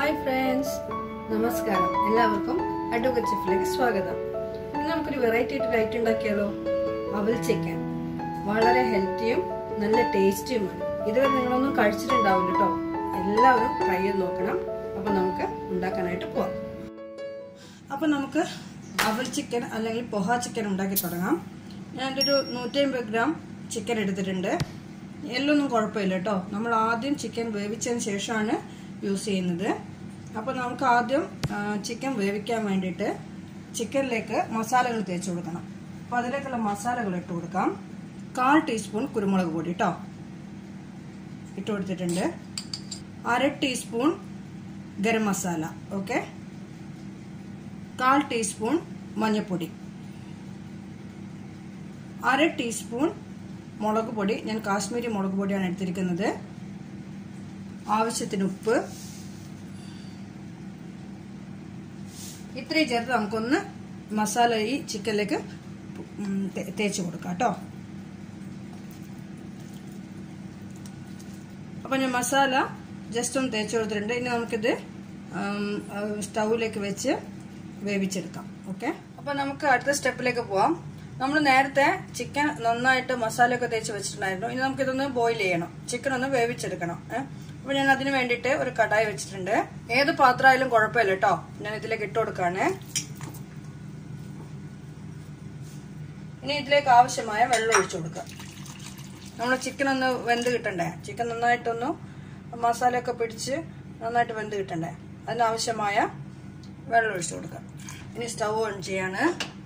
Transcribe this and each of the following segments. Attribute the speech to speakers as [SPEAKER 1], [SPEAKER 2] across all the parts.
[SPEAKER 1] hi friends നമസ്കാരം എല്ലാവർക്കും advocate ചെഫിലേക്ക് സ്വാഗതം ഇന്ന് നമുക്കൊരു വെറൈറ്റി ആയിട്ട് ഐറ്റം ഉണ്ടാക്കിയാലോ അവൽ ചിക്കൻ വളരെ ഹെൽത്തിയും നല്ല ടേസ്റ്റിയുമാണ് ഇതുവരെ നിങ്ങളൊന്നും കഴിച്ചിട്ടുണ്ടാവില്ല കേട്ടോ എല്ലാവരും ട്രൈ ചെയ്ത് നോക്കണം അപ്പൊ നമുക്ക് ഉണ്ടാക്കാനായിട്ട് പോവാം അപ്പൊ നമുക്ക് അവൽ ചിക്കൻ അല്ലെങ്കിൽ പൊഹ ചിക്കൻ ഉണ്ടാക്കി തുടങ്ങാം ഞാനൊരു ഒരു നൂറ്റി അമ്പത് ഗ്രാം ചിക്കൻ എടുത്തിട്ടുണ്ട് എല്ലൊന്നും കുഴപ്പമില്ല കേട്ടോ നമ്മൾ ആദ്യം ചിക്കൻ വേവിച്ചതിന് ശേഷമാണ് യൂസ് ചെയ്യുന്നത് അപ്പോൾ നമുക്ക് ആദ്യം ആ, ചിക്കൻ വേവിക്കാൻ വേണ്ടിയിട്ട് ചിക്കനിലേക്ക് മസാലകൾ തേച്ച് കൊടുക്കണം അപ്പോൾ അതിലേക്കുള്ള മസാലകൾ ഇട്ട് കൊടുക്കാം കാൽ ടീസ്പൂൺ കുരുമുളക് പൊടി കേട്ടോ ഇട്ട് കൊടുത്തിട്ടുണ്ട് അര ടീസ്പൂൺ ഗരം മസാല ഓക്കെ കാൽ ടീസ്പൂൺ മഞ്ഞൾപ്പൊടി അര ടീസ്പൂൺ മുളക് പൊടി ഞാൻ കാശ്മീരി മുളക് പൊടിയാണ് എടുത്തിരിക്കുന്നത് ആവശ്യത്തിന് ഉപ്പ് ഇത്രയും ചേർത്ത് നമുക്കൊന്ന് മസാല ഈ ചിക്കനിലേക്ക് ഉം, തേ- തേച്ച് കൊടുക്കാം കേട്ടോ അപ്പം ഞാൻ മസാല ജസ്റ്റ് ഒന്ന് തേച്ച് കൊടുത്തിട്ടുണ്ട് ഇനി നമുക്കിത് സ്റ്റൗവിലേക്ക് വെച്ച് വേവിച്ചെടുക്കാം ഓക്കെ അപ്പം നമുക്ക് അടുത്ത സ്റ്റെപ്പിലേക്ക് പോവാം നമ്മൾ നേരത്തെ ചിക്കൻ നന്നായിട്ട് മസാലയൊക്കെ തേച്ച് വെച്ചിട്ടുണ്ടായിരുന്നു ഇനി നമുക്കിതൊന്ന് ബോയിൽ ചെയ്യണം ചിക്കൻ ഒന്ന് വേവിച്ചെടുക്കണം ഏഹ് അപ്പൊ ഞാൻ അതിന് വേണ്ടിയിട്ട് ഒരു കടായി വെച്ചിട്ടുണ്ട് ഏത് പാത്രമായാലും കുഴപ്പമില്ല കേട്ടോ ഞാൻ ഇതിലേക്ക് ഇട്ട് കൊടുക്കാണ് ഇനി ഇതിലേക്ക് ആവശ്യമായ വെള്ളം ഒഴിച്ചു കൊടുക്കുക നമ്മൾ ചിക്കൻ ഒന്ന് വെന്ത് കിട്ടണ്ടേ ചിക്കൻ നന്നായിട്ടൊന്ന് മസാലയൊക്കെ പിടിച്ച് നന്നായിട്ട് വെന്ത് കിട്ടണ്ടേ അതിനാവശ്യമായ വെള്ളം ഒഴിച്ചു കൊടുക്കുക ഇനി സ്റ്റൗ ഓൺ ചെയ്യാണ്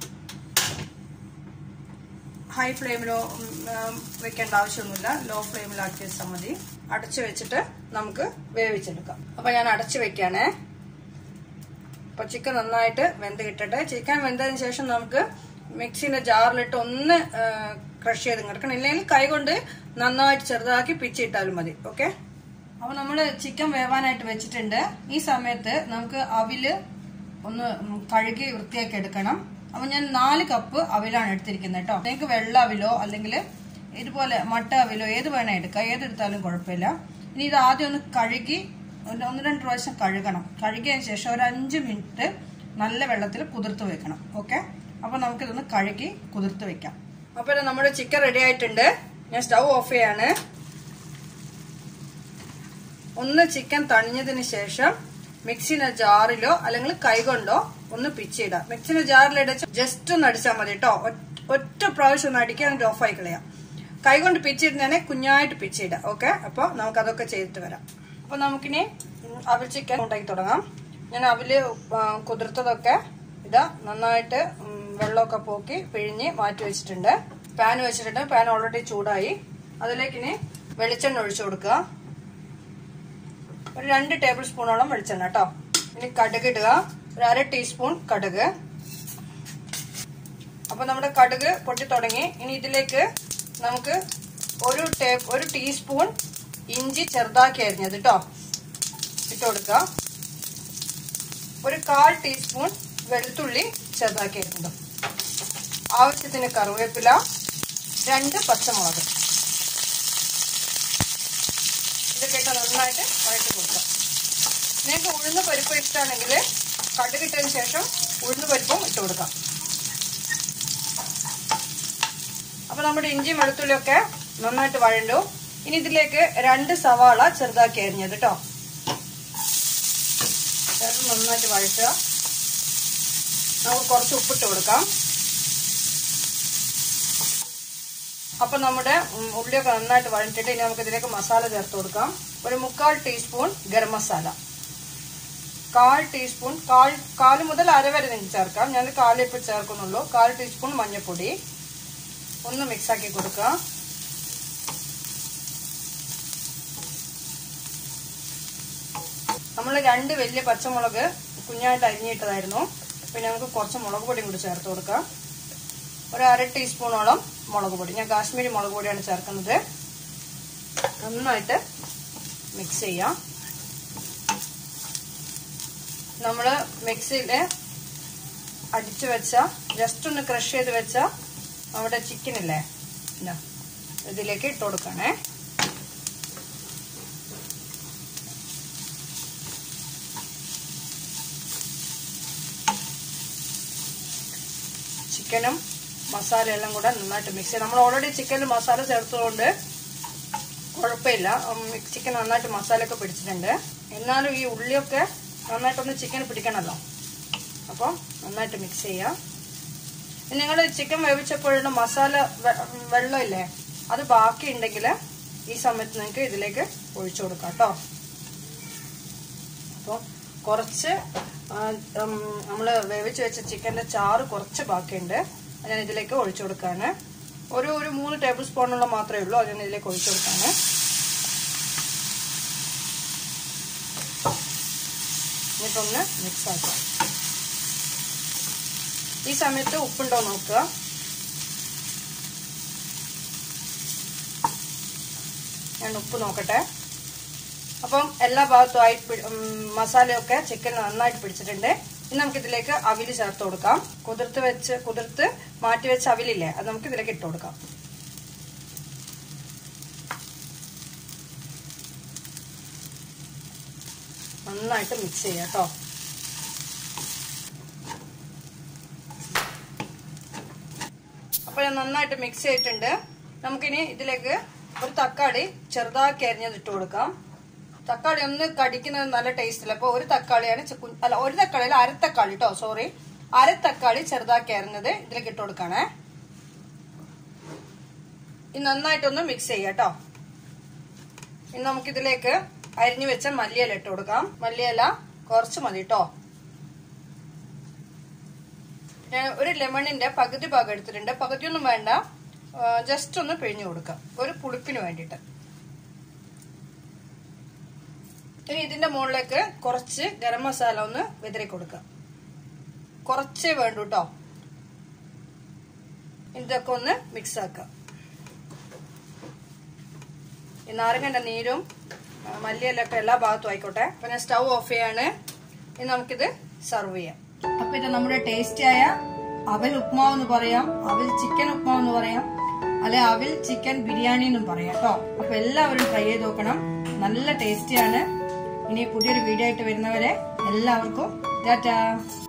[SPEAKER 1] ഹൈ ഫ്ലെയിമിലോ വെക്കേണ്ട ആവശ്യമൊന്നുമില്ല ലോ ഫ്ലെയിമിലാക്കി വെച്ചാൽ മതി അടച്ചു വെച്ചിട്ട് നമുക്ക് വേവിച്ചെടുക്കാം അപ്പൊ ഞാൻ അടച്ചു വെക്കാണേ അപ്പൊ ചിക്കൻ നന്നായിട്ട് വെന്ത് കിട്ടട്ടെ ചിക്കൻ വെന്തതിന് ശേഷം നമുക്ക് മിക്സിന്റെ ജാറിലിട്ട് ഒന്ന് ക്രഷ് ചെയ്ത് കിടക്കണം ഇല്ലെങ്കിൽ കൈ കൊണ്ട് നന്നായിട്ട് ചെറുതാക്കി പിച്ചിട്ടാലും മതി ഓക്കെ അപ്പൊ നമ്മള് ചിക്കൻ വേവാനായിട്ട് വെച്ചിട്ടുണ്ട് ഈ സമയത്ത് നമുക്ക് അവില് ഒന്ന് കഴുകി വൃത്തിയാക്കി എടുക്കണം അപ്പൊ ഞാൻ നാല് കപ്പ് അവിലാണ് എടുത്തിരിക്കുന്നത് കേട്ടോ നിങ്ങൾക്ക് വെള്ള അവിലോ അല്ലെങ്കിൽ ഇതുപോലെ മട്ട അവിലോ ഏത് വേണേ എടുക്കാം ഏതെടുത്താലും കുഴപ്പമില്ല ഇനി ഇത് ആദ്യം ഒന്ന് കഴുകി ഒന്ന് ഒന്ന് രണ്ട് പ്രാവശ്യം കഴുകണം കഴുകിയതിന് ശേഷം ഒരു അഞ്ച് മിനിറ്റ് നല്ല വെള്ളത്തിൽ കുതിർത്ത് വെക്കണം ഓക്കെ അപ്പൊ നമുക്കിതൊന്ന് കഴുകി കുതിർത്ത് വെക്കാം അപ്പൊ ഇത് നമ്മുടെ ചിക്കൻ റെഡി ആയിട്ടുണ്ട് ഞാൻ സ്റ്റൗ ഓഫ് ചെയ്യാണ് ഒന്ന് ചിക്കൻ തണിഞ്ഞതിന് ശേഷം മിക്സിന്റെ ജാറിലോ അല്ലെങ്കിൽ കൈകൊണ്ടോ ഒന്ന് പിച്ചിടാം മിക്സിന്റെ ജാറിലിടച്ച് ജസ്റ്റ് ഒന്ന് അടിച്ചാൽ മതി കേട്ടോ ഒറ്റ പ്രാവശ്യം ഒന്ന് അടിക്കാൻ എന്നിട്ട് ഓഫായി കളയാം കൈകൊണ്ട് പിച്ചിടുന്നതിനെ കുഞ്ഞായിട്ട് പിച്ചിടാം ഓക്കെ അപ്പോൾ നമുക്ക് അതൊക്കെ ചെയ്തിട്ട് വരാം അപ്പൊ നമുക്കിനി ഉം, അവിൽ ചിക്കൻ ഉണ്ടാക്കി തുടങ്ങാം ഞാൻ അവില് ആ, കുതിർത്തതൊക്കെ ഇതാ നന്നായിട്ട് ഉം, വെള്ളമൊക്കെ പോക്കി പിഴിഞ്ഞ് മാറ്റി വെച്ചിട്ടുണ്ട് പാൻ വെച്ചിട്ടുണ്ട് പാൻ ഓൾറെഡി ചൂടായി അതിലേക്ക് ഇനി വെളിച്ചെണ്ണ ഒഴിച്ചു കൊടുക്കുക ഒരു രണ്ട് ടേബിൾ സ്പൂണോളം വെളിച്ചെണ്ണ കേട്ടോ ഇനി കടുക് ഇടുക ഒരു അര ടീസ്പൂൺ കടുക് അപ്പൊ നമ്മുടെ കടുക് പൊട്ടി തുടങ്ങി ഇനി ഇതിലേക്ക് നമുക്ക് ഒരു ടേ ഒരു ടീസ്പൂൺ ഇഞ്ചി ചെറുതാക്കി അരിഞ്ഞത് കേട്ടോ ഇട്ട് കൊടുക്കുക ഒരു കാൽ ടീസ്പൂൺ വെളുത്തുള്ളി ചെറുതാക്കി അരിഞ്ഞതും ആവശ്യത്തിന് കറിവേപ്പില രണ്ട് പച്ചമുളക് ഇതൊക്കെ ഇട്ട് നന്നായിട്ട് വഴറ്റി കൊടുക്കാം നിങ്ങൾക്ക് ഉഴുന്ന് പരിപ്പ് ഇഷ്ടമാണെങ്കിൽ കടുകിട്ടതിന് ശേഷം ഉഴുന്ന് പരിപ്പും ഇട്ട് കൊടുക്കാം അപ്പൊ നമ്മുടെ ഇഞ്ചിയും വെളുത്തുള്ളിയൊക്കെ നന്നായിട്ട് വഴണ്ടു ഇനി ഇതിലേക്ക് രണ്ട് സവാള ചെറുതാക്കി അരിഞ്ഞത് കേട്ടോ ചേർത്ത് നന്നായിട്ട് വഴറ്റുക നമുക്ക് കുറച്ച് ഉപ്പിട്ട് കൊടുക്കാം അപ്പൊ നമ്മുടെ ഉം, ഉള്ളിയൊക്കെ നന്നായിട്ട് വഴറ്റിട്ട് ഇനി നമുക്ക് ഇതിലേക്ക് മസാല ചേർത്ത് കൊടുക്കാം ഒരു മുക്കാൽ ടീസ്പൂൺ ഗരം മസാല കാൽ ടീസ്പൂൺ കാൽ കാല് മുതൽ അര വരെ നിങ്ങൾക്ക് ചേർക്കാം ഞാൻ കാല് ഇപ്പൊ ചേർക്കുന്നുള്ളൂ കാൽ ടീസ്പൂൺ മഞ്ഞൾപ്പൊടി ഒന്ന് മിക്സ് ആക്കി കൊടുക്കുക നമ്മൾ രണ്ട് വലിയ പച്ചമുളക് കുഞ്ഞായിട്ട് അരിഞ്ഞിട്ടതായിരുന്നു പിന്നെ നമുക്ക് കുറച്ച് മുളക് പൊടിയും കൂടി ചേർത്ത് കൊടുക്കാം ഒരു അര ടീസ്പൂണോളം മുളക് പൊടി ഞാൻ കാശ്മീരി മുളക് പൊടിയാണ് ചേർക്കുന്നത് നന്നായിട്ട് മിക്സ് ചെയ്യാം നമ്മൾ മിക്സിയിൽ അടിച്ചു വെച്ച ജസ്റ്റ് ഒന്ന് ക്രഷ് ചെയ്ത് വെച്ച നമ്മുടെ ചിക്കൻ ഇല്ലേ ഇതാ, ഇതിലേക്ക് ഇട്ട് കൊടുക്കണേ ചിക്കനും മസാല എല്ലാം കൂടെ നന്നായിട്ട് മിക്സ് ചെയ്യാം നമ്മൾ ഓൾറെഡി ചിക്കനിൽ മസാല ചേർത്തതുകൊണ്ട് കുഴപ്പമില്ല ചിക്കൻ നന്നായിട്ട് മസാല ഒക്കെ പിടിച്ചിട്ടുണ്ട് എന്നാലും ഈ ഉള്ളിയൊക്കെ നന്നായിട്ടൊന്ന് ചിക്കൻ പിടിക്കണമല്ലോ അപ്പോൾ നന്നായിട്ട് മിക്സ് ചെയ്യാം നിങ്ങൾ ചിക്കൻ വേവിച്ചപ്പോഴുള്ള മസാല വെള്ളമില്ലേ അത് ബാക്കി ഉണ്ടെങ്കിൽ ഈ സമയത്ത് നിങ്ങൾക്ക് ഇതിലേക്ക് ഒഴിച്ചു കൊടുക്കാം കേട്ടോ അപ്പോൾ കുറച്ച് നമ്മൾ വേവിച്ച് വെച്ച ചിക്കൻ്റെ ചാറ് കുറച്ച് ബാക്കിയുണ്ട് അത് ഞാൻ ഇതിലേക്ക് ഒഴിച്ചു കൊടുക്കാണ് ഒരു ഒരു മൂന്ന് ടേബിൾ സ്പൂണുള്ള മാത്രമേ ഉള്ളൂ അത് ഞാൻ ഇതിലേക്ക് ഒഴിച്ചു കൊടുക്കാണ് എന്നിട്ടൊന്ന് മിക്സ് ആക്കാം ഈ സമയത്ത് ഉപ്പുണ്ടോ നോക്കുക ഞാൻ ഉപ്പ് നോക്കട്ടെ അപ്പം എല്ലാ ഭാഗത്തും ആയി മസാലയൊക്കെ ചിക്കൻ നന്നായിട്ട് പിടിച്ചിട്ടുണ്ട് ഇനി നമുക്ക് ഇതിലേക്ക് അവില് ചേർത്ത് കൊടുക്കാം കുതിർത്ത് വെച്ച് കുതിർത്ത് മാറ്റി വെച്ച അവിലില്ലേ അത് നമുക്ക് ഇതിലേക്ക് ഇട്ട് കൊടുക്കാം നന്നായിട്ട് മിക്സ് ചെയ്യാം കേട്ടോ അപ്പോൾ ഞാൻ നന്നായിട്ട് മിക്സ് ചെയ്തിട്ടുണ്ട് നമുക്കിനി ഇതിലേക്ക് ഒരു തക്കാളി ചെറുതാക്കി അരിഞ്ഞത് ഇട്ട് കൊടുക്കാം തക്കാളി ഒന്ന് കടിക്കുന്നത് നല്ല ടേസ്റ്റ് ഇല്ല അപ്പോൾ ഒരു തക്കാളിയാണ് അല്ല ഒരു തക്കാളി അല്ല അര തക്കാളി കേട്ടോ സോറി അര തക്കാളി ചെറുതാക്കി അരിഞ്ഞത് ഇതിലേക്ക് ഇട്ട് കൊടുക്കണേ ഇത് നന്നായിട്ടൊന്ന് മിക്സ് ചെയ്യാം കേട്ടോ ഇനി നമുക്കിതിലേക്ക് അരിഞ്ഞു വെച്ച മല്ലിയില ഇട്ട് കൊടുക്കാം മല്ലിയില കുറച്ച് മതി കേട്ടോ ഞാൻ ഒരു ലെമണിന്റെ പകുതി ഭാഗം എടുത്തിട്ടുണ്ട് പകുതിയൊന്നും വേണ്ട ജസ്റ്റ് ഒന്ന് പിഴിഞ്ഞു കൊടുക്കാം ഒരു പുളിപ്പിന് വേണ്ടിയിട്ട് ഇനി ഇതിന്റെ മുകളിലേക്ക് കുറച്ച് ഗരം മസാല ഒന്ന് വിതറി കൊടുക്കാം കുറച്ചേ വേണ്ടു കേട്ടോ ഇതൊക്കെ ഒന്ന് മിക്സ് ആക്കാം ഈ നാരങ്ങന്റെ നീരും മല്ലിയിലൊക്കെ എല്ലാ ഭാഗത്തും ആയിക്കോട്ടെ അപ്പൊ ഞാൻ സ്റ്റൗ ഓഫ് ചെയ്യാണ് ഇനി നമുക്കിത് സെർവ് ചെയ്യാം അപ്പൊ ഇത് നമ്മുടെ ടേസ്റ്റി ആയ അവൽ ഉപ്മാവ് എന്ന് പറയാം അവൽ ചിക്കൻ ഉപ്മാവ് എന്ന് പറയാം അല്ലെ അവൽ ചിക്കൻ ബിരിയാണി എന്നും പറയാം കേട്ടോ അപ്പൊ എല്ലാവരും ട്രൈ ചെയ്ത് നോക്കണം നല്ല ടേസ്റ്റിയാണ് ഇനി പുതിയൊരു വീഡിയോ ആയിട്ട് വരുന്നവരെ എല്ലാവർക്കും ടാറ്റാ